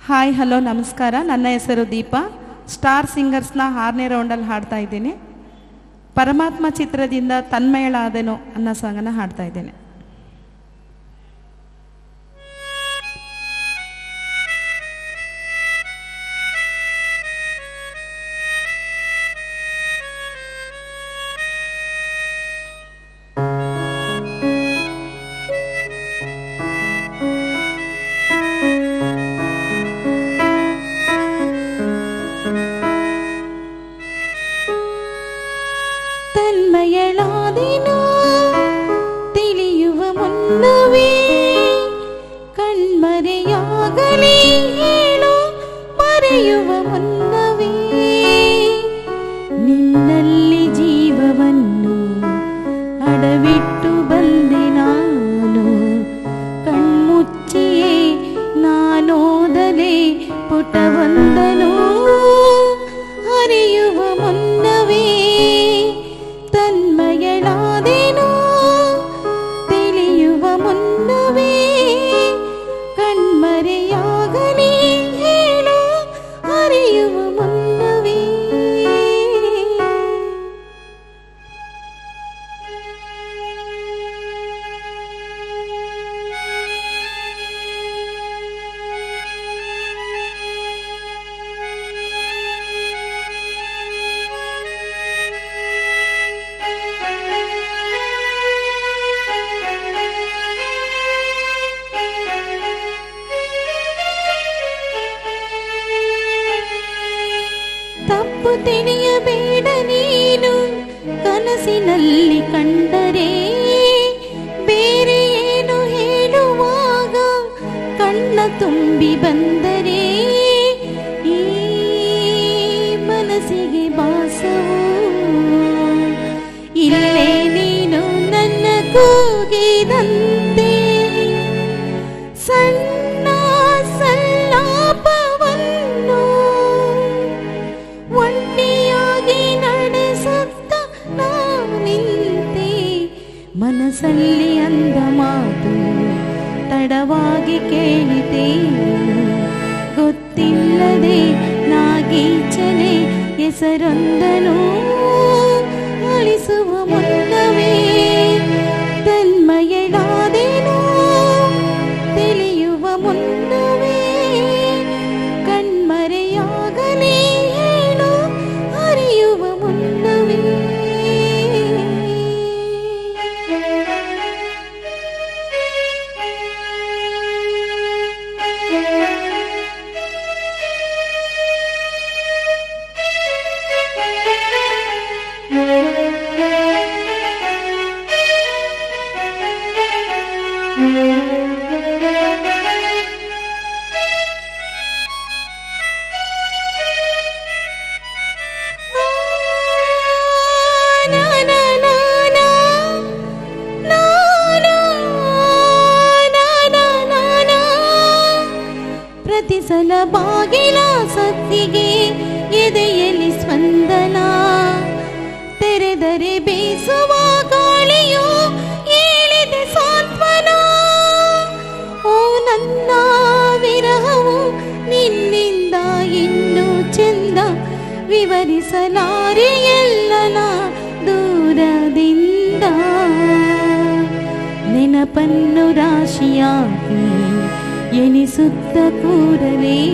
Hi hello ನಮಸ್ಕಾರ ನನ್ನ ಹೆಸರು ದೀಪಾ ಸ್ಟಾರ್ ಸಿಂಗರ್ಸ್ನ ಆರನೇ ರೌಂಡಲ್ಲಿ ಹಾಡ್ತಾ ಇದ್ದೀನಿ ಪರಮಾತ್ಮ ಚಿತ್ರದಿಂದ ತನ್ಮಯಳಾದೆನು ಅನ್ನೋ ಸಾಂಗನ್ನು ಹಾಡ್ತಾ ಇದ್ದೇನೆ ತನ್ಮಯಳಾದೆನು ತಿಳಿಯುವ ಮುನ್ನವೇ ಕಣ್ಮರೆಯಾಗಲಿ ಹೇಳು ಮರೆಯುವ ಮುನ್ನವೇ ನಿನ್ನಲ್ಲಿ ಜೀವವನ್ನು ಅಡವಿಟ್ಟು ಬಂದೆ ನಾನು ಕಣ್ಮುಚ್ಚಿಯೇ ನಾನೋದಲೆ ಪುಟವೊಂದನು ಹರಿಯುವ ಮುನ್ನವೇ ತನ್ಮಯಳಾದೆನು ತಿಳಿಯುವ ಮುನ್ನವೇ ಕಣ್ಮರೆಯಾಗಲಿ ಹೇಳು ಹರಿಯುವ ಮುನ್ನವೇ ತಪ್ಪು ತಿಳಿಯಬೇಡ ನೀನು ಕನಸಿನಲ್ಲಿ ಕಂಡರೆ ಬೇರೆ ಏನು ಹೇಳುವಾಗ ಕಣ್ಣ ತುಂಬಿ ಬಂದರೆ ಈ ಮನಸ್ಸಿಗೆ ಬಾಸವು ಇಲ್ಲೇ ನೀನು ನನ್ನ ಕೂಗಿದಂತೆ ಸಣ್ಣ ಸಲ್ಲಾಪವನ್ನು ಒಂಟಿಯಾಗಿ ನಡೆಸುತ್ತ ನಾನಿಂತೆ ಮನಸ್ಸಲ್ಲಿ ಅಂದ ಮಾತು ತಡವಾಗಿ ಕೇಳಿದೆ ಗೊತ್ತಿಲ್ಲದೆ ನಾಗೀಚನೆ ಹೆಸರೊಂದನು ಅಳಿಸುವ ಮುನ್ನವೇ ತನ್ಮಯಳಾದೆನು ತಿಳಿಯುವ ಮುನ್ನವೇ ಕಣ್ಮರೆಯಾಗಲಿ ಹೇಳು ಅರಿಯುವ ಮುನ್ನವೇ ನಾ ನಾ ನಾ ನಾ ನಾ ನಾ ನಾ ನಾ ನಾ ನಾ. ಪ್ರತಿ ಸಲ ಬಾಗಿಲ ಸತ್ತಿಗೆ ಎದೆಯಲ್ಲಿ ಸ್ಪಂದನ ತೆರೆದರೆ ಬೀಸುವ ಗಾಳಿಯು ಏಳಿದೆ ಸಾಂತ್ವನ ಓ ನನ್ನ ವಿರಹವು ನಿನ್ನಿಂದ ಇನ್ನೂ ಚಂದ ವಿವರಿಸಲಾರೆ ಎಲ್ಲನ ದೂರದಿಂದ ನೆನಪನ್ನು ರಾಶಿಯಾಗಿ ಎನಿಸುತ್ತ ಕೂಡಲೇ